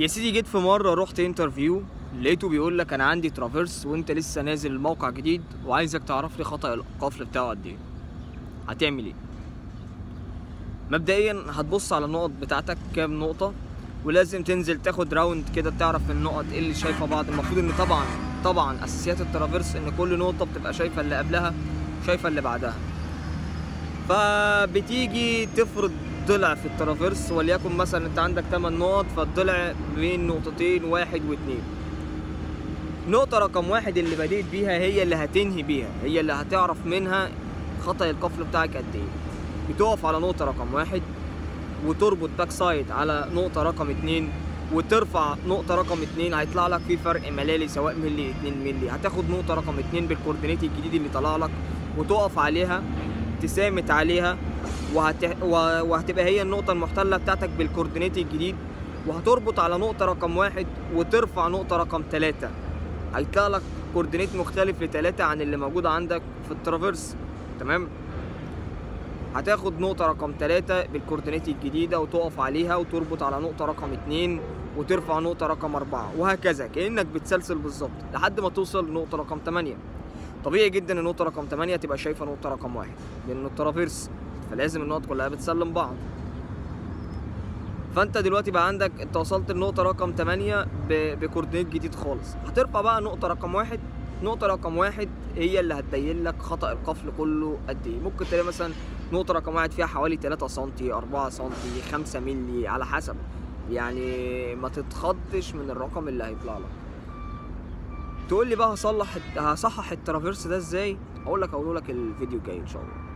يا سيدي جيت في مره رحت انترفيو لقيته بيقول لك انا عندي ترافيرس وانت لسه نازل الموقع جديد وعايزك تعرف لي خطا القفل بتاعه قد ايه هتعمل ايه مبدئيا هتبص على النقط بتاعتك كام نقطه ولازم تنزل تاخد راوند كده تعرف النقط ايه اللي شايفه بعض المفروض ان طبعا طبعا اساسيات الترافيرس ان كل نقطه بتبقى شايفه اللي قبلها شايفه اللي بعدها فبتيجي تفرض ضلع في الترافيرس وليكن مثلا انت عندك 8 نقط فالضلع بين نقطتين واحد واتنين نقطة رقم واحد اللي بديت بيها هي اللي هتنهي بيها هي اللي هتعرف منها خطأ القفل بتاعك قد ايه بتقف على نقطة رقم واحد وتربط باك سايد على نقطة رقم اتنين وترفع نقطة رقم اتنين هيطلع لك في فرق ملالي سواء ملي اتنين ملي هتاخد نقطة رقم اتنين بالكوردينيت الجديد اللي طلع لك وتقف عليها تسامت عليها وهت... و- وهتبقى هي النقطة المحتلة بتاعتك بالكوردينيت الجديد وهتربط على نقطة رقم واحد وترفع نقطة رقم تلاتة هيطلع لك كوردينيت مختلف لتلاتة عن اللي موجود عندك في الترافيرس تمام هتاخد نقطة رقم تلاتة بالكوردينيت الجديدة وتقف عليها وتربط على نقطة رقم اتنين وترفع نقطة رقم أربعة وهكذا كأنك بتسلسل بالظبط لحد ما توصل لنقطة رقم تمانية طبيعي جدا النقطة رقم تمانية تبقى شايفة نقطة رقم واحد لأن الترافيرس فلازم النقط كلها بتسلم بعض فانت دلوقتي بقى عندك انت وصلت لنقطة رقم 8 ب... بكوردينيت جديد خالص هترفع بقى نقطة رقم واحد نقطة رقم واحد هي اللي هتبين لك خطأ القفل كله قد ايه ممكن تلاقي مثلا نقطة رقم واحد فيها حوالي 3 سم 4 سم 5 مللي على حسب يعني ما تتخضش من الرقم اللي هيطلع لك تقول لي بقى هصلح هصحح الترافيرس ده ازاي اقول لك اقول لك الفيديو الجاي ان شاء الله